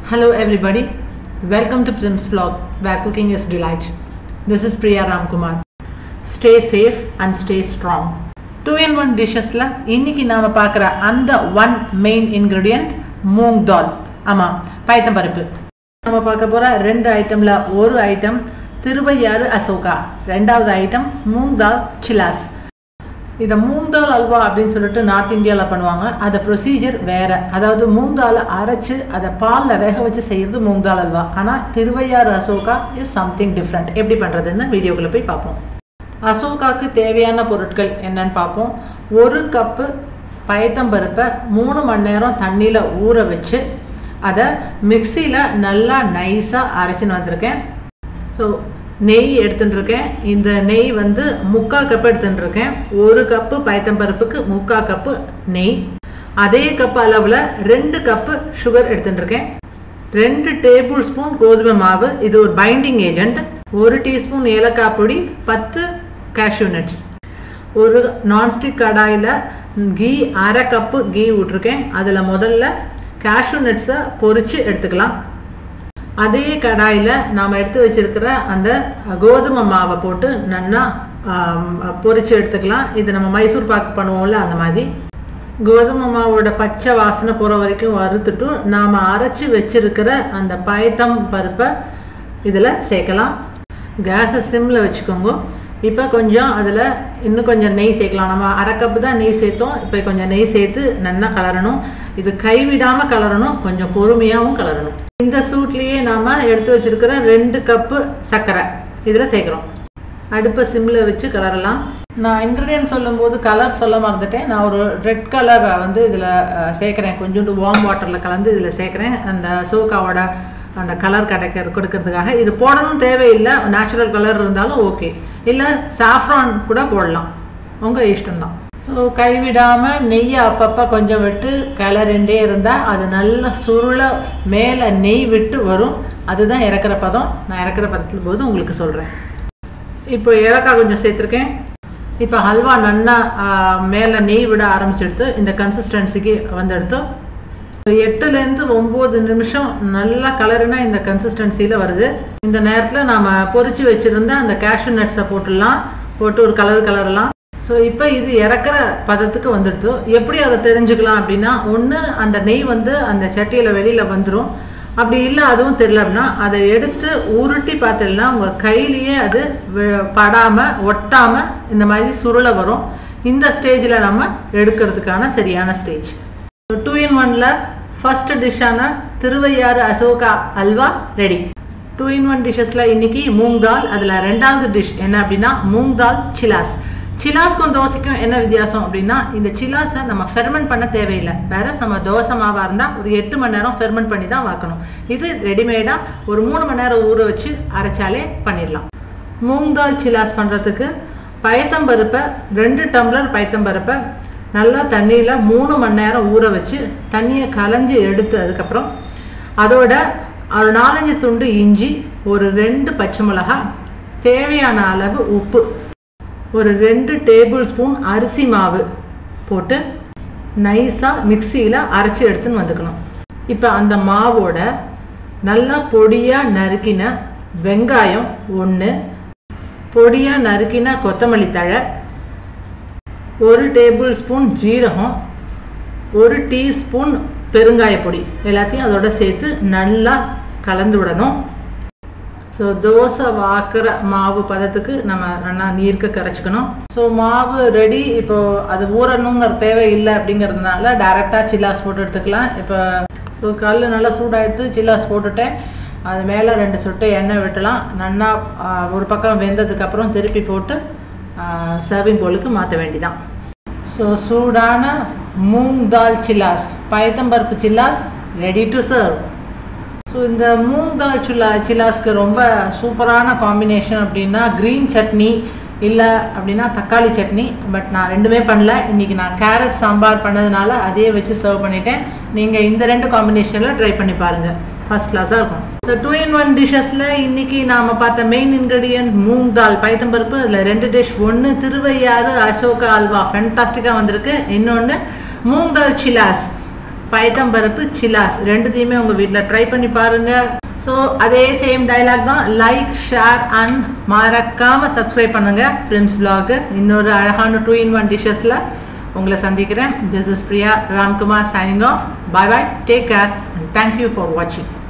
Hello everybody, welcome to Prim's vlog where cooking is delight. This is Priya Ramkumar. Stay safe and stay strong. Two in one டிஷ்ஷஸில் இன்னைக்கு நாம் பார்க்குற அந்த one main ingredient moong dal ஆமாம் பயத்தம்பருப்பு நம்ம பார்க்க போகிற ரெண்டு ஐட்டமில் ஒரு ஐட்டம் திருவையாறு அசோகா ரெண்டாவது ஐட்டம் மூங் தால் சிலாஸ் இதை மூங் தால் அல்வா அப்படின்னு சொல்லிட்டு நார்த் இந்தியாவில் பண்ணுவாங்க அதை ப்ரொசீஜர் வேறு அதாவது மூங் தாலை அரைச்சு அதை பாலில் வேக வச்சு செய்கிறது மூங் தால் அல்வா ஆனால் Thiruvaiyaru Ashoka is something different எப்படி பண்ணுறதுன்னு வீடியோக்குள்ளே போய் பார்ப்போம் அசோகாவுக்கு தேவையான பொருட்கள் என்னன்னு பார்ப்போம் ஒரு கப்பு பயத்தம்பருப்பை மூணு மணி நேரம் தண்ணியில் ஊற வச்சு அதை மிக்சியில் நல்லா நைஸாக அரைச்சின்னு வந்திருக்கேன் ஸோ நெய் எடுத்துட்டு இருக்கேன் இந்த நெய் வந்து முக்கால் கப்பு எடுத்துட்டு இருக்கேன் ஒரு கப்பு பயத்தம்பருப்புக்கு முக்கால் கப்பு நெய் அதே கப் அளவில் ரெண்டு கப்பு சுகர் எடுத்துட்டு இருக்கேன் ரெண்டு டேபிள் ஸ்பூன் கோதுமை மாவு இது ஒரு பைண்டிங் ஏஜென்ட் ஒரு டீஸ்பூன் ஏலக்காய் பொடி பத்து கேஷ்யூ நட்ஸ் ஒரு நான்ஸ்டிக் கடாயில் கீ அரை கப்பு கீ விட்ருக்கேன் அதில் முதல்ல கேஷ்யூ நட்ஸை பொரித்து எடுத்துக்கலாம் அதே கடாயில் நாம் எடுத்து வச்சிருக்கிற அந்த கோதுமை மாவை போட்டு நல்லா பொரித்து எடுத்துக்கலாம் இது நம்ம மைசூர் பாக்கு பண்ணுவோம்ல அந்த மாதிரி கோதுமை மாவோட பச்சை வாசனை போகிற வரைக்கும் வறுத்துட்டு நாம் அரைச்சி வச்சிருக்கிற அந்த பயத்தம் பருப்பை இதில் சேர்க்கலாம் கேஸை சிம்மில் வச்சுக்கோங்க இப்போ கொஞ்சம் அதில் இன்னும் கொஞ்சம் நெய் சேர்க்கலாம் நம்ம அரை கப்பு தான் நெய் சேர்த்தோம் இப்போ கொஞ்சம் நெய் சேர்த்து நல்லா கலரணும் இது கைவிடாமல் கலரணும் கொஞ்சம் பொறுமையாகவும் கலரணும் இந்த சூட்லேயே நாம் எடுத்து வச்சுருக்கிற ரெண்டு கப்பு சர்க்கரை இதில் சேர்க்குறோம் அடுப்பை சிம்மில் வச்சு கலரலாம் நான் இன்க்ரீடியன்ட் சொல்லும்போது கலர் சொல்ல மறந்துட்டேன் நான் ஒரு ரெட் கலர் வந்து இதில் சேர்க்குறேன் கொஞ்சோண்டு வார்ம் வாட்டரில் கலந்து இதில் சேர்க்குறேன் அந்த சோக்காவோட அந்த கலர் கிடைக்கிற கொடுக்கறதுக்காக இது போடணும் தேவையில்லை நேச்சுரல் கலர் இருந்தாலும் ஓகே இல்லை சாஃப்ரான் கூட போடலாம் உங்கள் இஷ்டம்தான் ஸோ கைவிடாமல் நெய்யை அப்பப்போ கொஞ்சம் விட்டு கிளறிண்டே இருந்தால் அது நல்ல சுருளை மேலே நெய் விட்டு வரும் அதுதான் இறக்குற பதம் நான் இறக்குற பதத்தில் போது உங்களுக்கு சொல்கிறேன் இப்போ ஏலக்காய் கொஞ்சம் சேர்த்துருக்கேன் இப்போ ஹல்வா நன்னா மேலே நெய் விட ஆரம்பிச்செடுத்து இந்த கன்சிஸ்டன்சிக்கு வந்துடுத்து எட்டுலேருந்து ஒம்பது நிமிஷம் நல்லா கலருனா இந்த கன்சிஸ்டன்சியில் வருது இந்த நேரத்தில் நாம் பொறிச்சு வச்சுருந்த அந்த கேஷ்யூ நட்ஸை போட்டுடலாம் போட்டு ஒரு கலர் கலரலாம் ஸோ இப்போ இது இறக்குற பதத்துக்கு வந்துடுத்து எப்படி அதை தெரிஞ்சுக்கலாம் அப்படின்னா ஒன்று அந்த நெய் வந்து அந்த சட்டியில் வெளியில் வந்துடும் அப்படி இல்லை அதுவும் தெரியல அப்படின்னா அதை எடுத்து உருட்டி பார்த்தீங்கன்னா உங்கள் கையிலேயே அது படாமல் ஒட்டாமல் இந்த மாதிரி சுருளை வரும் இந்த ஸ்டேஜில் நம்ம எடுக்கிறதுக்கான சரியான ஸ்டேஜ் டூ இன் ஒனில் ஃபஸ்ட் டிஷ்ஷான Thiruvaiyaru Ashoka halwa ready two in one டிஷ்ஷஸில் இன்னைக்கு மூங் தால் அதில் ரெண்டாவது டிஷ் என்ன அப்படின்னா மூங் தால் சிலாஸ் சிலாஸ்க்கும் தோசைக்கும் என்ன வித்தியாசம் அப்படின்னா இந்த சிலாஸை நம்ம ஃபெர்மெண்ட் பண்ண தேவையில்லை வேற நம்ம தோசை மாவாக இருந்தால் ஒரு எட்டு மணி நேரம் ஃபெர்மெண்ட் பண்ணி தான் வாக்கணும் இது ரெடிமேடாக ஒரு மூணு மணி நேரம் ஊற வச்சு அரைச்சாலே பண்ணிடலாம் மூங் தால் சிலாஸ் பண்ணுறதுக்கு பயத்தம்பருப்பை ரெண்டு டம்ளர் பயத்தம்பருப்பை நல்லா தண்ணியில் மூணு மணி நேரம் ஊற வச்சு தண்ணியை கலைஞ்சி எடுத்து அதுக்கப்புறம் அதோட ஒரு நாலஞ்சு துண்டு இஞ்சி ஒரு ரெண்டு பச்சை மிளகா தேவையான அளவு உப்பு ஒரு ரெண்டு டேபிள் ஸ்பூன் அரிசி மாவு போட்டு நைஸாக மிக்சியில் அரைச்சி எடுத்துன்னு வந்துக்கணும் இப்போ அந்த மாவோட நல்லா பொடியாக நறுக்கின வெங்காயம் ஒன்று பொடியாக நறுக்கின கொத்தமல்லி தழை ஒரு டேபிள் ஸ்பூன் ஜீரகம் ஒரு டீஸ்பூன் பெருங்காய பொடி எல்லாத்தையும் அதோட சேர்த்து நல்லா கலந்து விடணும் ஸோ தோசை வாக்குற மாவு பதத்துக்கு நம்ம நல்லா நீர்க்க கரைச்சிக்கணும் ஸோ மாவு ரெடி இப்போ அது ஊறணுங்கிற தேவை இல்லை அப்படிங்கிறதுனால டைரெக்டாக சில்லாஸ் போட்டு எடுத்துக்கலாம் இப்போ ஸோ கல் நல்லா சூடாகிடுத்து சில்லாஸ் போட்டுட்டேன் அது மேலே ரெண்டு சொட்டு எண்ணெய் விட்டலாம் நல்லா ஒரு பக்கம் வெந்ததுக்கப்புறம் திருப்பி போட்டு சர்விங் போலுக்கு மாற்ற வேண்டிதான் ஸோ சூடான மூங் தால் சில்லாஸ் பயத்தம்பருப்பு chillas ready to serve so இந்த மூங் தால் சில்லா சில்லாஸ்க்கு ரொம்ப சூப்பரான காம்பினேஷன் அப்படின்னா க்ரீன் சட்னி இல்லை அப்படின்னா தக்காளி சட்னி பட் நான் ரெண்டுமே பண்ணல இன்றைக்கி நான் கேரட் சாம்பார் பண்ணதுனால அதே வச்சு சர்வ் பண்ணிட்டேன் நீங்கள் இந்த ரெண்டு காம்பினேஷனில் ட்ரை பண்ணி பாருங்கள் ஃபஸ்ட் கிளாஸாக இருக்கும் ஸோ டூ இன் ஒன் டிஷ்ஷஸில் இன்றைக்கி நாம் பார்த்த மெயின் இன்க்ரீடியன்ட் மூங் தால் பைத்தம்பருப்பு அதில் ரெண்டு டிஷ் ஒன்று திருவையாறு அசோகா அல்வா ஃபென்டாஸ்டிக்காக வந்திருக்கு இன்னொன்று மூங் தால் சிலாஸ் பயத்தம்பருப்பு சில்லாஸ் ரெண்டுத்தையுமே உங்கள் வீட்டில் ட்ரை பண்ணி பாருங்கள் ஸோ அதே சேம் டைலாக் தான் லைக் ஷேர் அண்ட் மறக்காமல் சப்ஸ்கிரைப் பண்ணுங்கள் ஃபிலிம்ஸ் vlog இன்னொரு அழகான டூ இன் ஒன் டிஷ்ஷஸில் உங்களை சந்திக்கிறேன் this is Priya Ramkumar signing off bye bye take care and thank you for வாட்சிங்